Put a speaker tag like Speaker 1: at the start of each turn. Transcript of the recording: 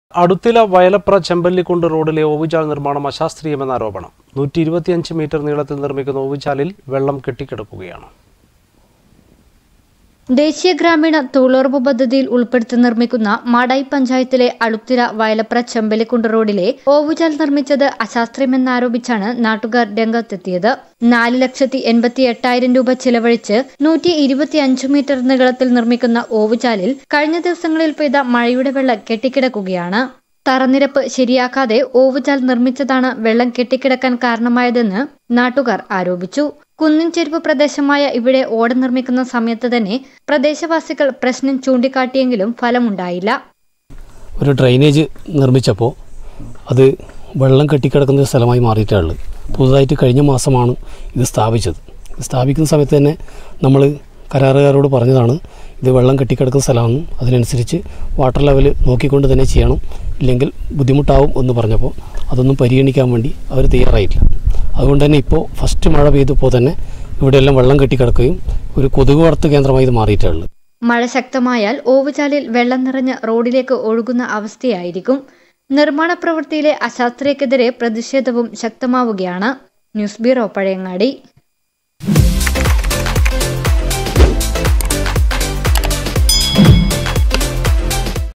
Speaker 1: അടുത്തില വയലപ്ര ചെമ്പല്ലിക്കുണ്ട് റോഡിലെ ഓവുചാൽ നിർമ്മാണം അശാസ്ത്രീയമെന്ന ആരോപണം നൂറ്റി ഇരുപത്തിയഞ്ച് മീറ്റർ നീളത്തിൽ നിർമ്മിക്കുന്ന ഓവുചാലിൽ വെള്ളം കെട്ടിക്കിടക്കുകയാണ്
Speaker 2: ദേശീയ ഗ്രാമീണ തൊഴിലുറപ്പ് പദ്ധതിയിൽ ഉൾപ്പെടുത്തി നിർമ്മിക്കുന്ന മാടായി പഞ്ചായത്തിലെ അളുത്തിര വയലപ്ര ചെമ്പലിക്കുണ്ട് റോഡിലെ ഓവുചാൽ നിർമ്മിച്ചത് അശാസ്ത്രീയമെന്നാരോപിച്ചാണ് നാട്ടുകാർ രംഗത്തെത്തിയത് നാല് ലക്ഷത്തി എൺപത്തി എട്ടായിരം രൂപ ചിലവഴിച്ച് നൂറ്റി ഇരുപത്തി അഞ്ച് മീറ്റർ നീളത്തിൽ നിർമ്മിക്കുന്ന ഓവുചാലിൽ കഴിഞ്ഞ ദിവസങ്ങളിൽ പെയ്ത മഴയുടെ വെള്ളം കെട്ടിക്കിടക്കുകയാണ് തറനിരപ്പ് ശരിയാക്കാതെ ഓവുചാൽ നിർമ്മിച്ചതാണ് വെള്ളം കെട്ടിക്കിടക്കാൻ കാരണമായതെന്ന് നാട്ടുകാർ ആരോപിച്ചു കുന്നിൻ ചെരുപ്പ് പ്രദേശമായ ഇവിടെ ഓട നിർമ്മിക്കുന്ന സമയത്ത് തന്നെ പ്രദേശവാസികൾ പ്രശ്നം ചൂണ്ടിക്കാട്ടിയെങ്കിലും ഫലമുണ്ടായില്ല
Speaker 3: ഒരു ഡ്രൈനേജ് നിർമ്മിച്ചപ്പോൾ അത് വെള്ളം കെട്ടിക്കിടക്കുന്ന ഒരു സ്ഥലമായി മാറിയിട്ടുള്ളത് പുതുതായിട്ട് കഴിഞ്ഞ മാസമാണ് ഇത് സ്ഥാപിച്ചത് ഇത് സ്ഥാപിക്കുന്ന സമയത്ത് തന്നെ നമ്മൾ കരാറുകാരോട് പറഞ്ഞതാണ് ഇത് വെള്ളം കെട്ടിക്കിടക്കുന്ന സ്ഥലമാണ് അതിനനുസരിച്ച് വാട്ടർ ലെവൽ നോക്കിക്കൊണ്ട് തന്നെ ചെയ്യണം ഇല്ലെങ്കിൽ ബുദ്ധിമുട്ടാവും എന്ന് പറഞ്ഞപ്പോൾ അതൊന്നും പരിഗണിക്കാൻ വേണ്ടി അവർ തയ്യാറായിട്ടില്ല അതുകൊണ്ട് തന്നെ ഇപ്പോൾ ഫസ്റ്റ് മഴ പെയ്തപ്പോൾ തന്നെ ഇവിടെയെല്ലാം വെള്ളം കെട്ടിക്കിടക്കുകയും ഒരു കൊതുക് വളർത്ത് കേന്ദ്രമായി ഇത് മാറിയിട്ടുള്ളത്
Speaker 2: മഴ ശക്തമായാൽ ഓവുചാലിൽ വെള്ളം നിറഞ്ഞ് റോഡിലേക്ക് ഒഴുകുന്ന അവസ്ഥയായിരിക്കും നിർമ്മാണ പ്രവൃത്തിയിലെ അശാസ്ത്രീയക്കെതിരെ പ്രതിഷേധവും ശക്തമാവുകയാണ് ന്യൂസ് ബ്യൂറോ പഴയങ്ങാടി